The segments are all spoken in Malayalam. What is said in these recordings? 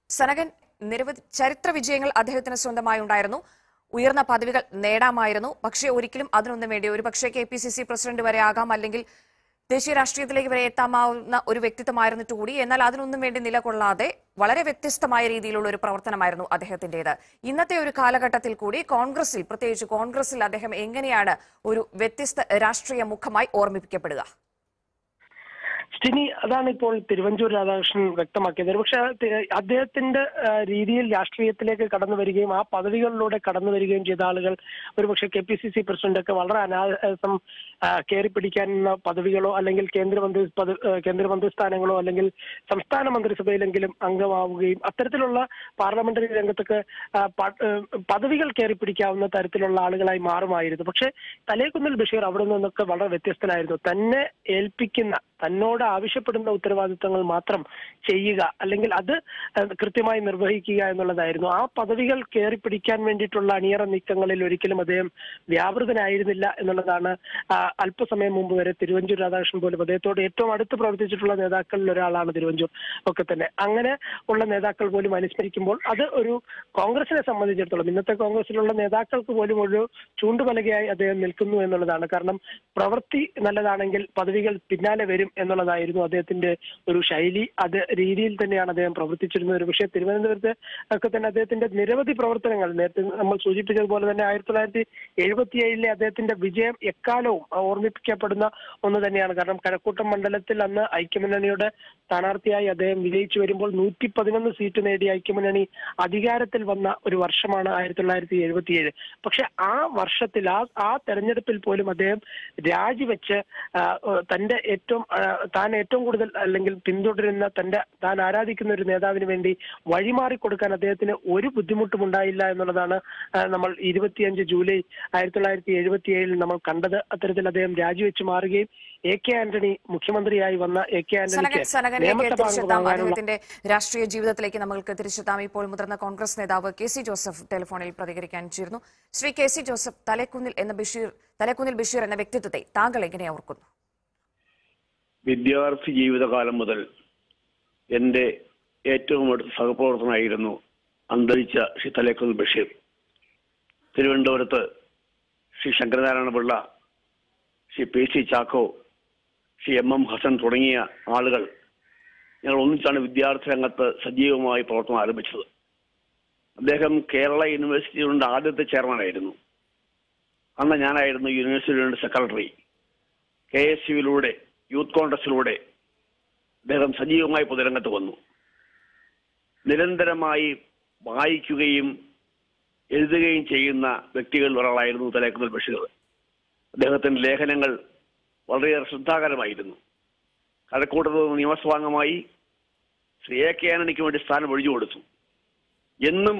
സനകൻ നിരവധി ചരിത്ര വിജയങ്ങൾ അദ്ദേഹത്തിന് സ്വന്തമായി ഉണ്ടായിരുന്നു ഉയർന്ന പദവികൾ നേടാമായിരുന്നു പക്ഷേ ഒരിക്കലും അതിനൊന്നും വേണ്ടി ഒരു പക്ഷേ K P C C president വരെ ആകാം അല്ലെങ്കിൽ ദേശീയ രാഷ്ട്രീയത്തിലേക്ക് വരെ എത്താമാവുന്ന ഒരു വ്യക്തിത്വമായിരുന്നിട്ട് കൂടി എന്നാൽ അതിനൊന്നും വേണ്ടി നിലകൊള്ളാതെ വളരെ വ്യത്യസ്തമായ രീതിയിലുള്ള ഒരു പ്രവർത്തനമായിരുന്നു അദ്ദേഹത്തിന്റേത് ഇന്നത്തെ ഒരു കാലഘട്ടത്തിൽ കൂടി കോൺഗ്രസിൽ പ്രത്യേകിച്ച് കോൺഗ്രസിൽ അദ്ദേഹം എങ്ങനെയാണ് ഒരു വ്യത്യസ്ത രാഷ്ട്രീയ മുഖമായി ഓർമ്മിപ്പിക്കപ്പെടുക സ്റ്റിനി അതാണ് ഇപ്പോൾ തിരുവഞ്ചൂർ രാധാകൃഷ്ണൻ വ്യക്തമാക്കിയത് പക്ഷെ അദ്ദേഹത്തിന്റെ ആ, രീതിയിൽ രാഷ്ട്രീയത്തിലേക്ക് കടന്നു വരികയും ആ പദവികളിലൂടെ കടന്നു വരികയും ചെയ്ത ആളുകൾ ഒരുപക്ഷെ K P C C president ഒക്കെ വളരെ അനായാസം കയറി പിടിക്കാനുള്ള പദവികളോ അല്ലെങ്കിൽ കേന്ദ്രമന്ത്രി പദ ആ, കേന്ദ്രമന്ത്രി സ്ഥാനങ്ങളോ അല്ലെങ്കിൽ സംസ്ഥാന മന്ത്രിസഭയിലെങ്കിലും അംഗമാവുകയും അത്തരത്തിലുള്ള പാർലമെന്ററി രംഗത്തൊക്കെ ആ, പ- ആ, പദവികൾ കയറി പിടിക്കാവുന്ന തരത്തിലുള്ള ആളുകളായി മാറുമായിരുന്നു പക്ഷെ തലേക്കുന്നിൽ ബഷീർ അവിടെ നിന്നൊക്കെ വളരെ വ്യത്യസ്തനായിരുന്നു തന്നെ ഏൽപ്പിക്കുന്ന തന്നോട് ആവശ്യപ്പെടുന്ന ഉത്തരവാദിത്തങ്ങൾ മാത്രം ചെയ്യുക അല്ലെങ്കിൽ അത് ഏഹ്, കൃത്യമായി നിർവഹിക്കുക എന്നുള്ളതായിരുന്നു ആ പദവികൾ കയറി പിടിക്കാൻ വേണ്ടിയിട്ടുള്ള അണിയറ നീക്കങ്ങളിൽ ഒരിക്കലും അദ്ദേഹം വ്യാപൃതനായിരുന്നില്ല എന്നുള്ളതാണ് ആ, അല്പസമയം മുമ്പ് വരെ തിരുവഞ്ചൂർ രാധാകൃഷ്ണൻ പോലും അദ്ദേഹത്തോട് ഏറ്റവും അടുത്ത് പ്രവർത്തിച്ചിട്ടുള്ള നേതാക്കളിൽ ഒരാളാണ് തിരുവഞ്ചൂർ ഒക്കെ തന്നെ അങ്ങനെ ഉള്ള നേതാക്കൾ പോലും അനുസ്മരിക്കുമ്പോൾ അത് ഒരു കോൺഗ്രസിനെ സംബന്ധിച്ചിടത്തോളം ഇന്നത്തെ കോൺഗ്രസിലുള്ള നേതാക്കൾക്ക് പോലും ഒരു ചൂണ്ടുപലകയായി അദ്ദേഹം നിൽക്കുന്നു എന്നുള്ളതാണ് കാരണം പ്രവൃത്തി നല്ലതാണെങ്കിൽ പദവികൾ പിന്നാലെ വരും എന്നുള്ളതായിരുന്നു അദ്ദേഹത്തിന്റെ ഒരു ശൈലി അത് രീതിയിൽ തന്നെയാണ് അദ്ദേഹം പ്രവർത്തിച്ചിരുന്നത് ഒരു പക്ഷേ തിരുവനന്തപുരത്ത് ഒക്കെ തന്നെ അദ്ദേഹത്തിന്റെ നിരവധി പ്രവർത്തനങ്ങൾ നേരത്തെ നമ്മൾ സൂചിപ്പിച്ചതുപോലെ തന്നെ ആയിരത്തി തൊള്ളായിരത്തി എഴുപത്തിയേഴിലെ അദ്ദേഹത്തിന്റെ വിജയം എക്കാലവും ഓർമ്മിപ്പിക്കപ്പെടുന്ന ഒന്ന് തന്നെയാണ് കാരണം കഴക്കൂട്ടം മണ്ഡലത്തിൽ അന്ന് ഐക്യമുന്നണിയുടെ സ്ഥാനാർത്ഥിയായി അദ്ദേഹം വിജയിച്ചു വരുമ്പോൾ നൂറ്റി പതിനൊന്ന് സീറ്റ് നേടി ഐക്യമുന്നണി അധികാരത്തിൽ വന്ന ഒരു വർഷമാണ് ആയിരത്തി തൊള്ളായിരത്തി എഴുപത്തിയേഴ് പക്ഷെ ആ വർഷത്തിൽ ആ ആ തെരഞ്ഞെടുപ്പിൽ പോലും അദ്ദേഹം രാജിവെച്ച് ആ, ഏഹ്, തന്റെ ഏറ്റവും ആ, താൻ ഏറ്റവും കൂടുതൽ അല്ലെങ്കിൽ പിന്തുടരുന്ന തന്റെ താൻ ആരാധിക്കുന്ന ഒരു നേതാവിന് വേണ്ടി വഴിമാറി കൊടുക്കാൻ അദ്ദേഹത്തിന് ഒരു ബുദ്ധിമുട്ടും ഉണ്ടായില്ല എന്നുള്ളതാണ് ആ, നമ്മൾ ഇരുപത്തിയഞ്ച് ജൂലൈ ആയിരത്തി തൊള്ളായിരത്തി എഴുപത്തി ഏഴിൽ നമ്മൾ കണ്ടത് അത്തരത്തിൽ അദ്ദേഹം രാജിവെച്ച് മാറുകയും എ കെ ആന്റണി മുഖ്യമന്ത്രിയായി വന്ന എ കെ സനകൻ ആന്റണിക്ക് സനകനിലേക്ക് നിയമസഭാ തിരിച്ചെത്താം അംഗമാകാനുള്ള അദ്ദേഹത്തിന്റെ രാഷ്ട്രീയ ജീവിതത്തിലേക്ക് നമ്മൾക്ക് തിരിച്ചെത്താം ഇപ്പോൾ മുതിർന്ന കോൺഗ്രസ് നേതാവ് കെ സി ജോസഫ് ടെലിഫോണിൽ പ്രതികരിക്കാൻ ചേർന്നു ശ്രീ കെ സി ജോസഫ് തലേക്കുന്നിൽ എന്ന ബഷീർ തലേക്കുന്നിൽ ബഷീർ എന്ന വ്യക്തിത്വത്തെ താങ്കൾ എങ്ങനെ ഓർക്കുന്നു വിദ്യാർത്ഥി ജീവിതകാലം മുതൽ എൻ്റെ ഏറ്റവും അടുത്ത സഹപ്രവർത്തനായിരുന്നു അന്തരിച്ച ശ്രീ തലേക്കുൽ ബഷീർ തിരുവനന്തപുരത്ത് Shri Sankaranarayana Pillai Shri P C Chacko Shri M M Hassan തുടങ്ങിയ ആളുകൾ ഞങ്ങൾ ഒന്നിച്ചാണ് വിദ്യാർത്ഥി രംഗത്ത് സജീവമായി പ്രവർത്തനം ആരംഭിച്ചത് അദ്ദേഹം കേരള യൂണിവേഴ്സിറ്റിയുടെ ആദ്യത്തെ ചെയർമാനായിരുന്നു അന്ന് ഞാനായിരുന്നു യൂണിവേഴ്സിറ്റിയുടെ സെക്രട്ടറി കെ എസ് യുവിലൂടെ യൂത്ത് കോൺഗ്രസിലൂടെ അദ്ദേഹം സജീവമായി പൊതുരംഗത്ത് വന്നു നിരന്തരമായി വായിക്കുകയും എഴുതുകയും ചെയ്യുന്ന വ്യക്തികളിൽ ഒരാളായിരുന്നു തലേക്കുന്നിൽ ബഷീർ അദ്ദേഹത്തിന്റെ ലേഖനങ്ങൾ വളരെയേറെ ശ്രദ്ധാകരമായിരുന്നു കഴക്കൂട്ടത്ത് നിന്ന് നിയമസഭാംഗമായി ശ്രീ എ കെ ആന്റണിക്ക് വേണ്ടി സ്ഥാനം ഒഴിഞ്ഞു കൊടുത്തു എന്നും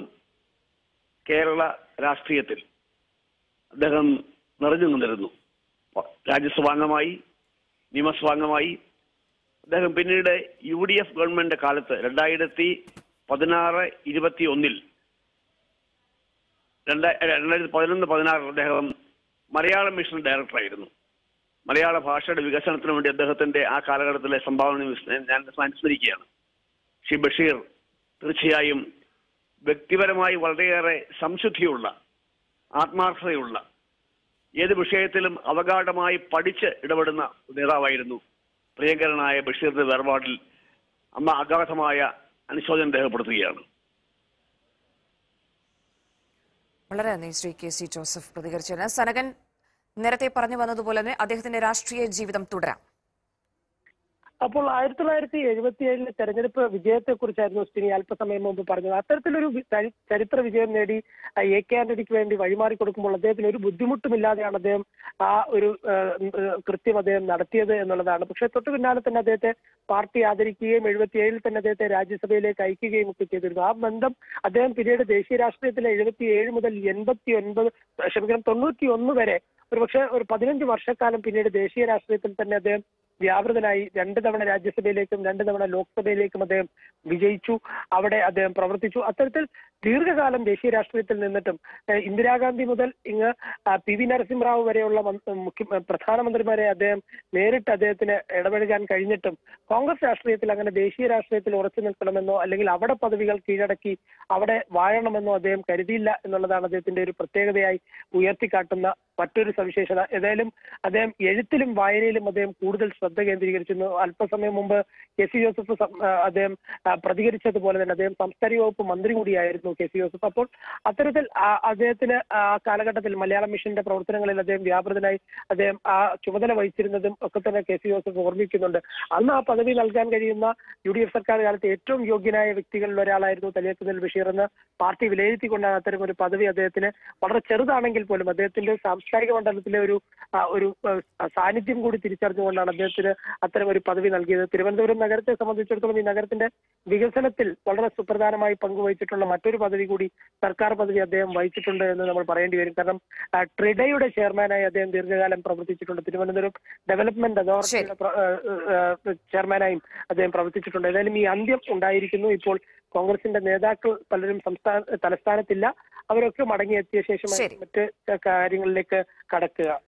കേരള രാഷ്ട്രീയത്തിൽ അദ്ദേഹം നിറഞ്ഞു നിന്നിരുന്നു രാജ്യസഭാംഗമായി നിയമസഭാംഗമായി അദ്ദേഹം പിന്നീട് യു ഡി എഫ് ഗവൺമെന്റ് കാലത്ത് രണ്ടായിരത്തി പതിനാറ് ഇരുപത്തി ഒന്നിൽ രണ്ടായിരത്തി പതിനൊന്ന് പതിനാറിൽ അദ്ദേഹം മലയാളം മിഷൻ ഡയറക്ടറായിരുന്നു മലയാള ഭാഷയുടെ വികസനത്തിന് വേണ്ടി അദ്ദേഹത്തിന്റെ ആ കാലഘട്ടത്തിലെ സംഭാവന വിസ്- ഞാൻ അനുസ്മരിക്കുകയാണ് ശ്രീ ബഷീർ തീർച്ചയായും വ്യക്തിപരമായി വളരെയേറെ സംശുദ്ധിയുള്ള ആത്മാർത്ഥതയുള്ള ഏത് വിഷയത്തിലും അവഗാഢമായി പഠിച്ച് ഇടപെടുന്ന നേതാവായിരുന്നു പ്രിയങ്കരനായ ബഷീറിന്റെ വേർപാടിൽ അമ്മ അഗാധമായ അനുശോചനം രേഖപ്പെടുത്തുകയാണ് വളരെ നന്ദി ശ്രീ കെ സി ജോസഫ് പ്രതികരിച്ചതിന് സനകൻ നേരത്തെ പറഞ്ഞു വന്നതുപോലെ തന്നെ അദ്ദേഹത്തിന്റെ രാഷ്ട്രീയ ജീവിതം തുടരാം അപ്പോൾ ആയിരത്തി തൊള്ളായിരത്തി എഴുപത്തി ഏഴിലെ തെരഞ്ഞെടുപ്പ് വിജയത്തെ കുറിച്ചായിരുന്നു സ്റ്റിനി അല്പസമയം മുമ്പ് പറഞ്ഞത് അത്തരത്തിലൊരു വി- ചരി- ചരിത്ര വിജയം നേടി ആ, എ കെ ആന്റണിക്ക് വേണ്ടി വഴിമാറി കൊടുക്കുമ്പോൾ അദ്ദേഹത്തിന് ഒരു ബുദ്ധിമുട്ടുമില്ലാതെയാണ് അദ്ദേഹം ആ ഒരു ആ, ഉം, ആ, കൃത്യം അദ്ദേഹം നടത്തിയത് എന്നുള്ളതാണ് പക്ഷെ തൊട്ടു പിന്നാലെ തന്നെ അദ്ദേഹത്തെ പാർട്ടി ആദരിക്കുകയും എഴുപത്തിയേഴിൽ തന്നെ അദ്ദേഹത്തെ രാജ്യസഭയിലേക്ക് അയക്കുകയും ഒക്കെ ചെയ്തിരുന്നു ആ ബന്ധം അദ്ദേഹം പിന്നീട് ദേശീയ രാഷ്ട്രീയത്തിലെ എഴുപത്തി ഏഴ് മുതൽ എൺപത്തി ഒൻപത് ക്ഷമിക്കണം തൊണ്ണൂറ്റി ഒന്ന് വരെ ഒരുപക്ഷെ ഒരു പതിനഞ്ച് വർഷക്കാലം പിന്നീട് ദേശീയ രാഷ്ട്രീയത്തിൽ തന്നെ അദ്ദേഹം വ്യാപൃതനായി രണ്ട് തവണ രാജ്യസഭയിലേക്കും രണ്ട് തവണ ലോക്സഭയിലേക്കും അദ്ദേഹം വിജയിച്ചു അവിടെ അദ്ദേഹം പ്രവർത്തിച്ചു അത്തരത്തിൽ ദീർഘകാലം ദേശീയ രാഷ്ട്രീയത്തിൽ നിന്നിട്ടും ഏഹ് ഇന്ദിരാഗാന്ധി മുതൽ ഇങ്ങ് ആ, പി വി നരസിംഹറാവു വരെയുള്ള മന്ത്രി- മുഖ്യ പ്രധാനമന്ത്രിമാരെ അദ്ദേഹം നേരിട്ട് അദ്ദേഹത്തിന് ഇടപഴകാൻ കഴിഞ്ഞിട്ടും കോൺഗ്രസ് രാഷ്ട്രീയത്തിൽ അങ്ങനെ ദേശീയ രാഷ്ട്രീയത്തിൽ ഉറച്ചു നിൽക്കണമെന്നോ അല്ലെങ്കിൽ അവിടെ പദവികൾ കീഴടക്കി അവിടെ വാഴണമെന്നോ അദ്ദേഹം കരുതിയില്ല എന്നുള്ളതാണ് അദ്ദേഹത്തിന്റെ ഒരു പ്രത്യേകതയായി ഉയർത്തിക്കാട്ടുന്ന മറ്റൊരു സവിശേഷത ഏതായാലും അദ്ദേഹം എഴുത്തിലും വായനയിലും അദ്ദേഹം കൂടുതൽ ശ്രദ്ധ കേന്ദ്രീകരിച്ചിരുന്നു അല്പസമയം മുമ്പ് കെ സി ജോസഫ് സം- ആ, അദ്ദേഹം ആ, പ്രതികരിച്ചതുപോലെ തന്നെ അദ്ദേഹം സാംസ്കാരിക വകുപ്പ് മന്ത്രി കൂടിയായിരുന്നു കെ സി ജോസഫ് അപ്പോൾ അത്തരത്തിൽ ആ അദ്ദേഹത്തിന് ആ കാലഘട്ടത്തിൽ മലയാളം മിഷന്റെ പ്രവർത്തനങ്ങളിൽ അദ്ദേഹം വ്യാപൃതനായി അദ്ദേഹം ആ ചുമതല വഹിച്ചിരുന്നതും ഒക്കെ തന്നെ കെ സി ജോസഫ് ഓർമ്മിക്കുന്നുണ്ട് അന്ന് ആ പദവി നൽകാൻ കഴിയുന്ന യു ഡി എഫ് സർക്കാർ കാലത്ത് ഏറ്റവും യോഗ്യനായ വ്യക്തികളിൽ ഒരാളായിരുന്നു തലിയക്കുന്നിൽ ബഷീർ എന്ന് പാർട്ടി വിലയിരുത്തിക്കൊണ്ടാണ് അത്തരം ഒരു പദവി അദ്ദേഹത്തിന് വളരെ ചെറുതാണെങ്കിൽ പോലും അദ്ദേഹത്തിന്റെ സാംസ്കാരിക മണ്ഡലത്തിലെ ഒരു ആ, ഒരു ആ, സാന്നിധ്യം കൂടി തിരിച്ചറിഞ്ഞുകൊണ്ടാണ് അദ്ദേഹത്തിന് അത്തരം ഒരു പദവി നൽകിയത് തിരുവനന്തപുരം നഗരത്തെ സംബന്ധിച്ചിടത്തോളം ഈ നഗരത്തിന്റെ വികസനത്തിൽ വളരെ സുപ്രധാനമായി പങ്കുവഹിച്ചിട്ടുള്ള മറ്റൊരു പദവി കൂടി സർക്കാർ പദവി അദ്ദേഹം വഹിച്ചിട്ടുണ്ട് എന്ന് നമ്മൾ പറയേണ്ടി വരും കാരണം ആ, ട്രിഡയുടെ ചെയർമാനായി അദ്ദേഹം ദീർഘകാലം പ്രവർത്തിച്ചിട്ടുണ്ട് തിരുവനന്തപുരം ഡെവലപ്മെന്റ് അതോറിറ്റിയുടെ പ്ര- ആ, ആ, ചെയർമാനായും അദ്ദേഹം പ്രവർത്തിച്ചിട്ടുണ്ട് ഏതായാലും ഈ അന്ത്യം ഉണ്ടായിരിക്കുന്നു ഇപ്പോൾ കോൺഗ്രസിന്റെ നേതാക്കൾ പലരും സംസ്ഥാന തലസ്ഥാനത്തില്ല അവരൊക്കെ മടങ്ങിയെത്തിയ ശേഷം ശരി. മറ്റ് കാര്യങ്ങളിലേക്ക് കടക്കുക